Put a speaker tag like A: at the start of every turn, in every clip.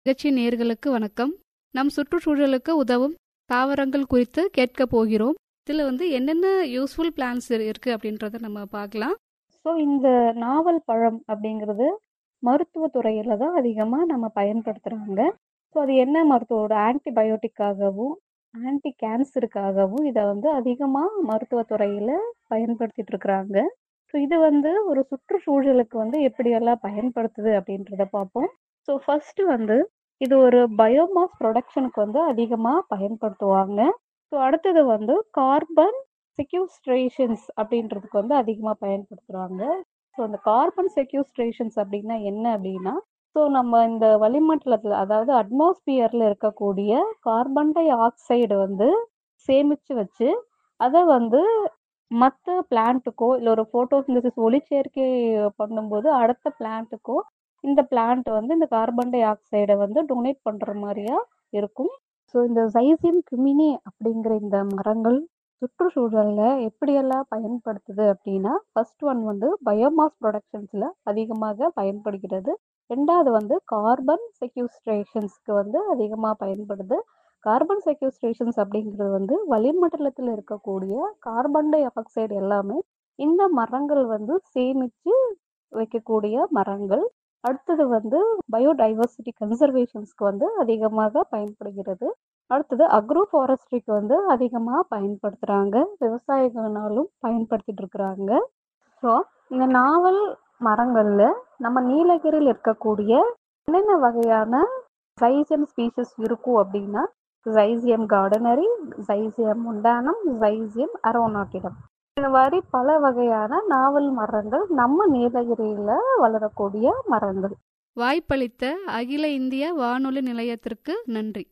A: நிகழ்ச்சி நேர்களுக்கு வணக்கம் நம் சுற்றுச்சூழலுக்கு உதவும் தாவரங்கள் குறித்து கேட்க போகிறோம் இதில் வந்து என்னென்ன யூஸ்ஃபுல் பிளான்ஸ் இருக்கு அப்படின்றத நம்ம பார்க்கலாம்
B: ஸோ இந்த நாவல் பழம் அப்படிங்கிறது மருத்துவ துறையில தான் அதிகமாக நம்ம பயன்படுத்துகிறாங்க ஸோ அது என்ன மருத்துவோட ஆன்டிபயோட்டிக்காகவும் ஆன்டி கேன்சருக்காகவும் இதை வந்து அதிகமாக மருத்துவ துறையில் பயன்படுத்திட்டு இருக்கிறாங்க ஸோ இது வந்து ஒரு சுற்றுச்சூழலுக்கு வந்து எப்படியெல்லாம் பயன்படுத்துது அப்படின்றத பார்ப்போம் ஸோ ஃபர்ஸ்ட் வந்து இது ஒரு பயோமாஸ் ப்ரொடக்ஷனுக்கு வந்து அதிகமாக பயன்படுத்துவாங்க ஸோ அடுத்தது வந்து கார்பன் செக்யூஸ்ட்ரேஷன்ஸ் அப்படின்றதுக்கு வந்து அதிகமாக பயன்படுத்துகிறாங்க ஸோ அந்த கார்பன் செக்யூஸ்ட்ரேஷன்ஸ் அப்படின்னா என்ன அப்படின்னா ஸோ நம்ம இந்த வளிமண்டலத்தில் அதாவது அட்மாஸ்பியரில் இருக்கக்கூடிய கார்பன் டை ஆக்சைடு வந்து சேமித்து வச்சு அதை வந்து மற்ற பிளான்ட்டுக்கோ இல்லை ஒரு ஃபோட்டோசிந்தசிஸ் ஒளிச்சேர்க்கை பண்ணும்போது அடுத்த பிளான்ட்டுக்கோ இந்த பிளான்ட் வந்து இந்த கார்பன் டை ஆக்சைடை வந்து டொனேட் பண்ணுற மாதிரியா இருக்கும் ஸோ இந்த சைசியம் குமினி அப்படிங்கிற இந்த மரங்கள் சுற்றுச்சூழலில் எப்படியெல்லாம் பயன்படுத்துது அப்படின்னா ஃபர்ஸ்ட் ஒன் வந்து பயோமாஸ் ப்ரொடக்ஷன்ஸில் அதிகமாக பயன்படுகிறது ரெண்டாவது வந்து கார்பன் செக்யூஸ்ட்ரேஷன்ஸ்க்கு வந்து அதிகமாக பயன்படுது கார்பன் செக்யூஸ்ட்ரேஷன்ஸ் அப்படிங்கிறது வந்து வளிமண்டலத்தில் இருக்கக்கூடிய கார்பன் டை ஆக்சைடு எல்லாமே இந்த மரங்கள் வந்து சேமித்து வைக்கக்கூடிய மரங்கள் அடுத்தது வந்து பயோடைவர்சிட்டி கன்சர்வேஷன்ஸ்க்கு வந்து அதிகமாக பயன்படுகிறது அடுத்தது அக்ரோ ஃபாரஸ்ட்ரிக்கு வந்து அதிகமாக பயன்படுத்துகிறாங்க விவசாயிகள்னாலும் பயன்படுத்திட்டு இருக்கிறாங்க ஸோ இந்த நாவல் மரங்களில் நம்ம நீலகிரியில் இருக்கக்கூடிய என்னென்ன வகையான சைசியம் ஸ்பீஷஸ் இருக்கும் அப்படின்னா ஜைசியம் கார்டனரி ஜைசியம் முண்டானம் ஜைசியம் அரோனாட்டிடம் இந்த மாதிரி பல வகையான நாவல் மரங்கள் நம்ம நீலகிரியில் வளரக்கூடிய மரங்கள்
A: வாய்ப்பளித்த அகில இந்திய வானொலி நிலையத்திற்கு நன்றி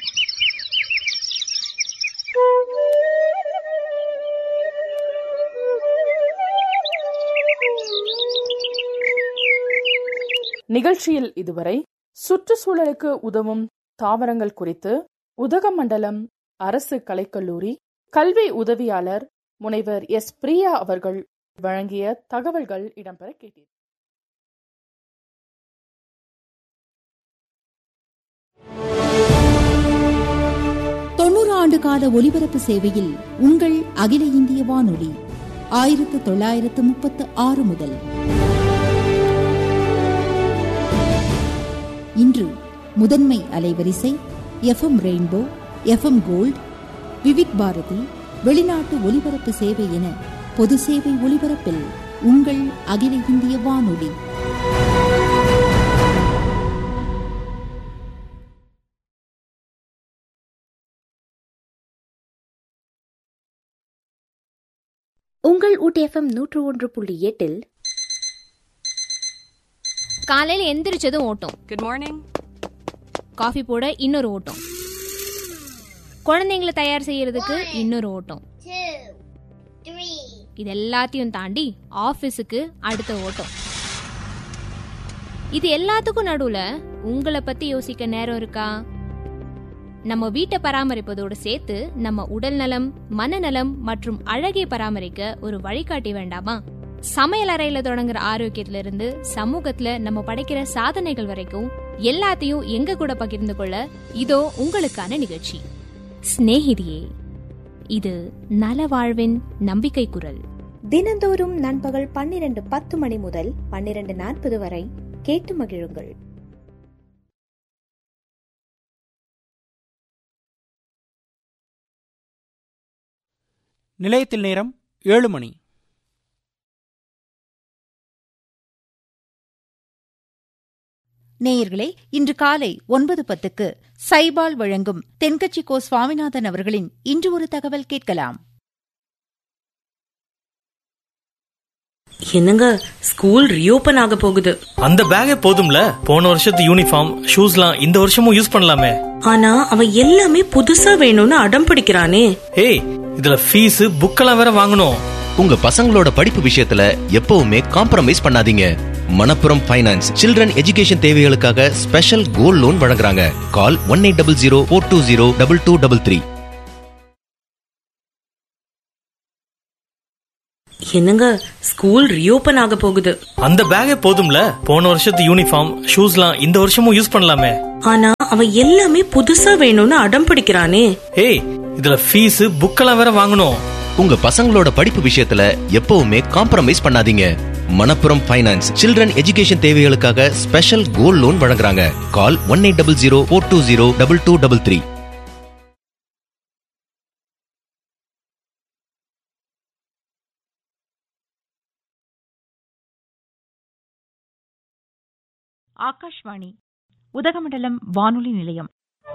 C: நிகழ்ச்சியில் இதுவரை சுற்றுச்சூழலுக்கு உதவும் தாவரங்கள் குறித்து உதகமண்டலம் அரசு கலைக்கல்லூரி கல்வி உதவியாளர் முனைவர் எஸ் பிரியா அவர்கள் வழங்கிய தகவல்கள் இடம்பெற கேட்டீர்
D: தொண்ணூறு ஆண்டு கால ஒலிபரப்பு சேவையில் உங்கள் அகில இந்திய வானொலி ஆயிரத்து தொள்ளாயிரத்து முப்பத்து ஆறு முதல் இன்று முதன்மை அலைவரிசை FM rainbow FM gold Vividh Bharati வெளிநாட்டு ஒலிபரப்பு சேவை என பொது சேவை ஒலிபரப்பில் உங்கள் அகில இந்திய வானொலி
E: உங்கள் ஊட்டி எஃப்எம் நூற்று ஒன்று புள்ளி எட்டில்
F: காலையில எந்திரிச்சதும் ஓட்டம்
G: குட் மார்னிங்
F: காஃபி போட இன்னொரு ஓட்டம் குழந்தைங்களை தயார் செய்யறதுக்கு இன்னொரு ஓட்டம் இது எல்லாத்தையும் தாண்டி ஆபீஸுக்கு அடுத்த ஓட்டம் இது எல்லாத்துக்கும் நடுவுல உங்களை பத்தி யோசிக்க நேரம் இருக்கா நம்ம வீட்டை பராமரிப்பதோடு சேர்த்து நம்ம உடல் நலம் மனநலம் மற்றும் அழகை பராமரிக்க ஒரு வழிகாட்டி வேண்டாமா சமையல் அறையில தொடங்குற ஆரோக்கியத்துல இருந்து சமூகத்துல நம்ம படைக்கிற சாதனைகள் வரைக்கும் எல்லாத்தையும் எங்க கூட பகிர்ந்து கொள்ள இதோ உங்களுக்கான நிகழ்ச்சி சிநேகிதியே இது நல வாழ்வின் நம்பிக்கை குரல்
E: தினந்தோறும் நண்பகல் பன்னிரண்டு பத்து மணி முதல் பன்னிரண்டு நாற்பது வரை கேட்டு மகிழுங்கள்
H: நிலையத்தில் நேரம் ஏழு மணி
D: நேயர்களே இன்று காலை ஒன்பது பத்துக்கு சைபால் வழங்கும் தென்கட்சி கோ சுவாமிநாதன் அவர்களின் இன்று ஒரு தகவல் கேட்கலாம்
I: என்னங்க ஸ்கூல் ரீஓபன் ஆக போகுது
J: அந்த பேக்கே போதும்ல போன வருஷத்து யூனிஃபார்ம் ஷூஸ்லாம் இந்த வருஷமும் யூஸ் பண்ணலாமே
I: ஆனா அவன் எல்லாமே புதுசா வேணும்னு அடம் பிடிக்கிறானே
J: ஏய் இதுல ஃபீஸ் புக்கெல்லாம் வேற வாங்கணும்
K: உங்க பசங்களோட படிப்பு விஷயத்துல எப்பவுமே காம்ப்ரமைஸ் பண்ணாதீங்க மணப்புரம் ஃபைனான்ஸ் சில்ட்ரன் எஜுகேஷன் தேவைகளுக்காக ஸ்பெஷல் கோல்ட் லோன் வழங்குறாங்க call one eight double zero four two zero double two double three
I: என்னங்க ஸ்கூல் ரீஓபன் ஆக போகுது
J: அந்த பேக்கே போதும்ல போன வருஷத்து யூனிஃபார்ம் ஷூஸ்லாம் இந்த வருஷமும் யூஸ் பண்ணலாமே
I: ஆனா அவன் எல்லாமே புதுசா வேணும்னு அடம் பிடிக்கிறானே
J: ஏய் இதுல ஃபீஸ் புக்கெல்லாம் வேற வாங்கணும்
K: உங்க பசங்களோட படிப்பு விஷயத்துல எப்பவுமே காம்ப்ரமைஸ் பண்ணாதீங்க மணப்புரம் ஃபைனான்ஸ் சில்ட்ரன் எஜுகேஷன் தேவைகளுக்காக ஸ்பெஷல் கோல்ட் லோன் வழங்குறாங்க call one eight double zero four two zero double two double three
G: Akashvani Udhagamandalam வானொலி நிலையம்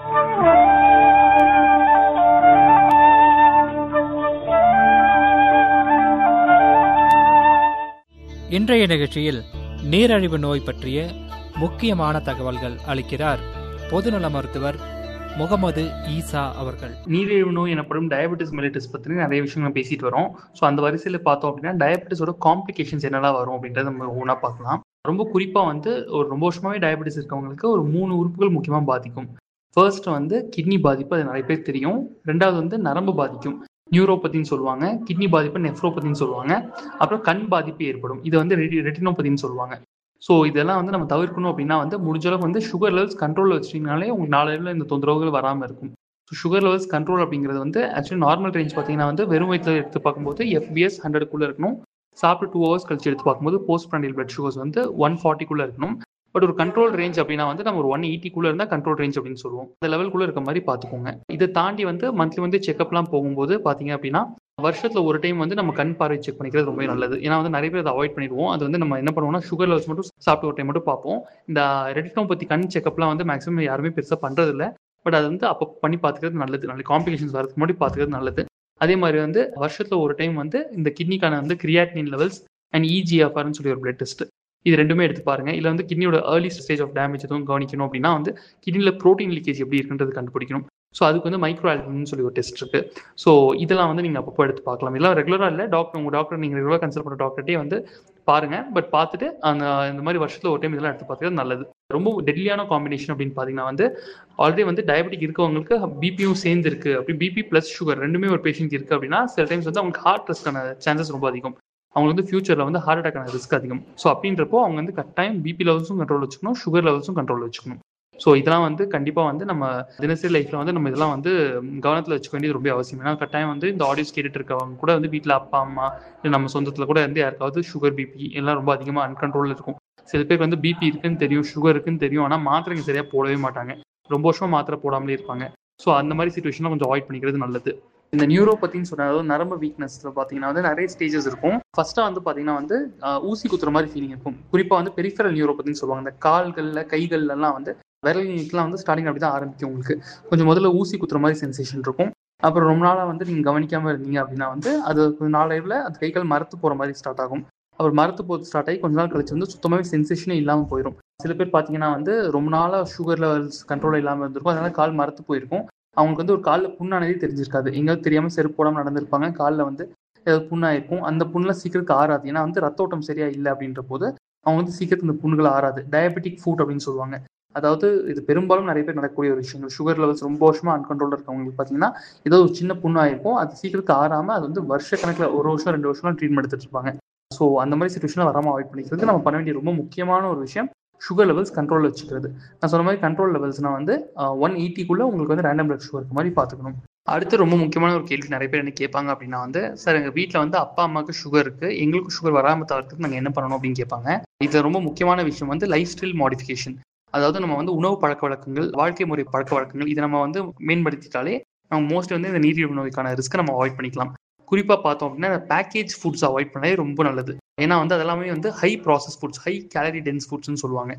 H: இன்றைய நிகழ்ச்சியில் நீரழிவு நோய் பற்றிய முக்கியமான தகவல்கள் அளிக்கிறார் பொதுநல மருத்துவர் முகமது ஈசா அவர்கள்
L: நீரிழிவு நோய் எனப்படும் டயபெட்டிஸ் மெலிட்டிஸ் பற்றி நிறைய விஷயங்கள் பேசிட்டு வரோம் ஸோ அந்த வரிசையில் பார்த்தோம் அப்படின்னா டயபெட்டிஸோட காம்ப்ளிகேஷன்ஸ் என்னெல்லாம் வரும் அப்படின்றத நம்ம ஒன்றா பார்க்கலாம் ரொம்ப குறிப்பாக வந்து ஒரு ரொம்ப வருஷமாவே டயபெட்டிஸ் இருக்கவங்களுக்கு ஒரு மூணு உறுப்புகள் முக்கியமாக பாதிக்கும் ஃபர்ஸ்ட் வந்து கிட்னி பாதிப்பு அது நிறைய பேர் தெரியும் ரெண்டாவது வந்து நரம்பு பாதிக்கும் நியூரோபதின்னு சொல்லுவாங்க கிட்னி பாதிப்பு நெஃப்ரோபதின்னு சொல்லுவாங்க அப்புறம் கண் பாதிப்பு ஏற்படும் இது வந்து ரெட்டினோபதின்னு சொல்லுவாங்க ஸோ இதெல்லாம் வந்து நம்ம தவிர்க்கணும் அப்படின்னா வந்து முடிஞ்ச அளவுக்கு வந்து சுகர் லெவல்ஸ் கண்ட்ரோலில் வச்சிட்டிங்கனாலே உங்களுக்கு நாளையில இந்த தொந்தரவுகள் வராமல் இருக்கும் ஸோ சுகர் லெவல்ஸ் கண்ட்ரோல் அப்படிங்கிறது வந்து ஆக்சுவலி நார்மல் ரேஞ்ச் பார்த்தீங்கன்னா வந்து வெறும் வயிற்றில் எடுத்து பார்க்கும்போது எஃபிஎஸ் ஹண்ட்ரடுக்குள்ளே இருக்கணும் சாப்பிட்டு டூ ஹவர்ஸ் கழிச்சு எடுத்து பார்க்கும்போது போஸ்ட் ப்ராண்டியல் பிளட் சுகர்ஸ் வந்து ஒன் ஃபார்ட்டிக்குள்ளே இருக்கணும் பட் ஒரு கண்ட்ரோல் ரேஞ்ச் அப்படின்னா வந்து நம்ம ஒரு ஒன் எயிட்டிக்குள்ள இருந்தால் கண்ட்ரோல் ரேஞ்ச் அப்படின்னு சொல்லுவோம் அந்த லெவலுக்குள்ள இருக்க மாதிரி பார்த்துக்கோங்க இதை தாண்டி வந்து மந்த்லி வந்து செக்அப்லாம் போகும்போது பார்த்தீங்க அப்படின்னா வருஷத்துல ஒரு டைம் வந்து நம்ம கண் பார்வை செக் பண்ணிக்கிறது ரொம்ப நல்லது ஏன்னா வந்து நிறைய பேர் அதை அவாய்ட் பண்ணிடுவோம் அது வந்து நம்ம என்ன பண்ணுவோம்னா சுகர் லெவல்ஸ் மட்டும் சாப்பிட்டு ஒரு டைம் மட்டும் பார்ப்போம் இந்த ரெட்டினோபதி கண் செக்அப்லாம் வந்து மேக்ஸிமம் யாருமே பெருசாக பண்றது இல்லை பட் அது வந்து அப்போ பண்ணி பார்த்துக்கிறது நல்லது நல்ல காம்ப்ளிகேஷன்ஸ் வரதுக்கு முன்னாடி பார்த்துக்கிறது நல்லது அதே மாதிரி வந்து வருஷத்துல ஒரு டைம் வந்து இந்த கிட்னிக்கான வந்து கிரியாட்டினின் லெவல்ஸ் அண்ட் இஜிஎஃப்ஆர்னு சொல்லி ஒரு பிளட் டெஸ்ட் இது ரெண்டுமே எடுத்து பாருங்க இல்லை வந்து கிட்னியோட ஏர்லி ஸ்டேஜ் ஆஃப் டேமேஜ் எதுவும் கவனிக்கணும் அப்படின்னா வந்து கிட்னியில் ப்ரோட்டீன் லீக்கேஜ் எப்படி இருக்குன்றது கண்டுபிடிக்கணும் ஸோ அதுக்கு வந்து மைக்ரோ ஆல்பம்னு சொல்லி ஒரு டெஸ்ட் இருக்கு ஸோ இதெல்லாம் வந்து நீங்கள் அப்பப்போ எடுத்து பார்க்கலாம் இதெல்லாம் ரெகுலராக இல்லை டாக்டர் உங்கள் டாக்டர் நீங்கள் ரெகுலராக கன்சல்ட் பண்ணுற டாக்டர்ட்டே வந்து பாருங்க பட் பார்த்துட்டு அந்த இந்த மாதிரி வருஷத்தில் ஒரு டைம் இதெல்லாம் எடுத்து பார்த்துக்கிறது நல்லது ரொம்ப டெட்லியான காம்பினேஷன் அப்படின்னு பார்த்தீங்கன்னா வந்து ஆல்ரெடி வந்து டயபெட்டிக் இருக்கவங்களுக்கு பிபியும் சேர்ந்து இருக்கு அப்படி பிபி ப்ளஸ் சுகர் ரெண்டுமே ஒரு பேஷண்ட் இருக்கு அப்படின்னா சில டைம்ஸ் வந்து அவங்களுக்கு ஹார்ட் ரிஸ்க்கான சான்சஸ் ரொம்ப அதிகம் அவங்களுக்கு வந்து ஃபியூச்சரில் வந்து ஹார்ட் அட்டாக்கான ரிஸ்க் அதிகம் ஸோ அப்படின்றப்போ அவங்க வந்து கட்டாயம் பிபி லெவல்ஸும் கண்ட்ரோல் வச்சுக்கணும் சுகர் லெவல்ஸும் கண்ட்ரோல் வச்சுக்கணும் ஸோ இதெல்லாம் வந்து கண்டிப்பாக வந்து நம்ம தினசரி லைஃப்பில் வந்து நம்ம இதெல்லாம் வந்து கவனத்தில் வச்சுக்க வேண்டியது ரொம்ப அவசியம் ஏன்னா கட்டாயம் வந்து இந்த ஆடியோஸ் கேட்டுட்டு இருக்கவங்க கூட வந்து வீட்டில் அப்பா அம்மா இல்லை நம்ம சொந்தத்தில் கூட இருந்து யாருக்காவது சுகர் பிபி எல்லாம் ரொம்ப அதிகமாக அன்கண்ட்ரோலில் இருக்கும் சில பேருக்கு வந்து பிபி இருக்குன்னு தெரியும் சுகர் இருக்குன்னு தெரியும் ஆனால் மாத்திரைங்க சரியாக போடவே மாட்டாங்க ரொம்ப வருஷமாக மாத்திரை போடாமலே இருப்பாங்க ஸோ அந்த மாதிரி சுச்சுவேஷன்லாம் கொஞ்சம் அவாய்ட் பண்ணிக்கிறது நல்லது இந்த நியூரோபத்தின்னு சொன்ன அதாவது நரம்பு வீக்னஸ்ல பாத்தீங்கன்னா வந்து நிறைய ஸ்டேஜஸ் இருக்கும் ஃபர்ஸ்டா வந்து பாத்தீங்கன்னா வந்து ஊசி குத்துற மாதிரி ஃபீலிங் இருக்கும் குறிப்பா வந்து பெரிஃபரல் நியூரோபத்தின்னு சொல்லுவாங்க இந்த கால்கள்ல கைகள்ல எல்லாம் வந்து விரல் நீட்லாம் வந்து ஸ்டார்டிங் அப்படி தான் ஆரம்பிக்கும் உங்களுக்கு கொஞ்சம் முதல்ல ஊசி குத்துற மாதிரி சென்சேஷன் இருக்கும் அப்புறம் ரொம்ப நாளா வந்து நீங்க கவனிக்காம இருந்தீங்க அப்படின்னா வந்து அது கொஞ்சம் நாளையில அந்த கைகள் மரத்து போற மாதிரி ஸ்டார்ட் ஆகும் அப்புறம் மரத்து போது ஸ்டார்ட் ஆகி கொஞ்ச நாள் கழிச்சு வந்து சுத்தமாகவே சென்சேஷனே இல்லாமல் போயிடும் சில பேர் பார்த்தீங்கன்னா வந்து ரொம்ப நாளாக சுகர் லெவல்ஸ் கண்ட்ரோல் இல்லாமல் இருந்திருக்கும் அதனால கால் மரத்து போயிருக்கும் அவங்களுக்கு வந்து ஒரு காலில் புண்ணானதே தெரிஞ்சிருக்காது எங்கேயாவது தெரியாமல் செருப்பு போடாமல் நடந்திருப்பாங்க காலில் வந்து ஏதாவது புண்ணாயிருக்கும் அந்த புண்ணில் சீக்கிரத்துக்கு ஆறாது ஏன்னா வந்து ரத்த ஓட்டம் சரியா இல்லை அப்படின்ற போது அவங்க வந்து சீக்கிரத்துக்கு இந்த புண்ணுகள் ஆறாது டயபெட்டிக் ஃபுட் அப்படின்னு சொல்லுவாங்க அதாவது இது பெரும்பாலும் நிறைய பேர் நடக்கக்கூடிய ஒரு விஷயங்கள் சுகர் லெவல்ஸ் ரொம்ப வருஷமா அன்கண்ட்ரோல் இருக்கவங்களுக்கு பார்த்தீங்கன்னா ஏதோ ஒரு சின்ன புண்ணு ஆயிருக்கும் அது சீக்கிரத்துக்கு ஆறாம அது வந்து வருஷ கணக்கில் ஒரு வருஷம் ரெண்டு வருஷம் ட்ரீட்மெண்ட் எடுத்துட்டு இருப்பாங்க ஸோ அந்த மாதிரி சுச்சுவேஷன் வராமல் அவாய்ட் பண்ணிக்கிறது நம்ம பண்ண வேண்டிய ரொம்ப முக்கியமான ஒரு விஷயம் சுகர் லெவல்ஸ் கண்ட்ரோல் வச்சுக்கிறது நான் சொன்ன மாதிரி கண்ட்ரோல் லெவல்ஸ்னா வந்து ஒன் எயிட்டிக்குள்ள உங்களுக்கு வந்து ரேண்டம் பிளட் சுகர் இருக்க மாதிரி பார்த்துக்கணும் அடுத்து ரொம்ப முக்கியமான ஒரு கேள்வி நிறைய பேர் என்ன கேட்பாங்க அப்படின்னா வந்து சார் எங்கள் வீட்டில் வந்து அப்பா அம்மாவுக்கு சுகர் இருக்கு எங்களுக்கும் சுகர் வராமல் தவிர்த்துக்கு நாங்கள் என்ன பண்ணணும் அப்படின்னு கேட்பாங்க இது ரொம்ப முக்கியமான விஷயம் வந்து லைஃப் ஸ்டைல் மாடிஃபிகேஷன் அதாவது நம்ம வந்து உணவு பழக்க வழக்கங்கள் வாழ்க்கை முறை பழக்க வழக்கங்கள் இதை நம்ம வந்து மேம்படுத்திட்டாலே நம்ம மோஸ்ட்லி வந்து இந்த நீரிழிவு நோய்க்கான ரிஸ்க்கை நம்ம அவாய்ட் பண்ணிக்கலாம் குறிப்பாக பார்த்தோம் அப்படின்னா இந்த பேக்கேஜ் ஃபுட்ஸ் அவாய்ட் பண்ணவே ரொம்ப நல்லது ஏன்னா வந்து அதெல்லாமே வந்து high process foods high calorie dense ஃபுட்ஸ்னு சொல்லுவாங்க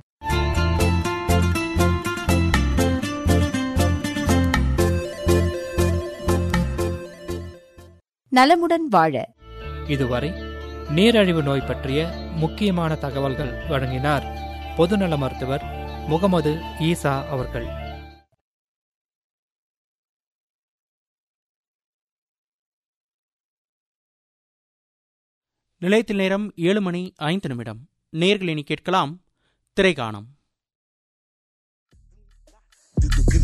D: நலமுடன் வாழ
H: இதுவரை நீரழிவு நோய் பற்றிய முக்கியமான தகவல்கள் வழங்கினார் பொதுநல மருத்துவர் முகமது ஈசா அவர்கள்
M: நிலையத்தில் நேரம் ஏழு மணி ஐந்து நிமிடம் நேர்கள் இனி கேட்கலாம் திரைகாணம்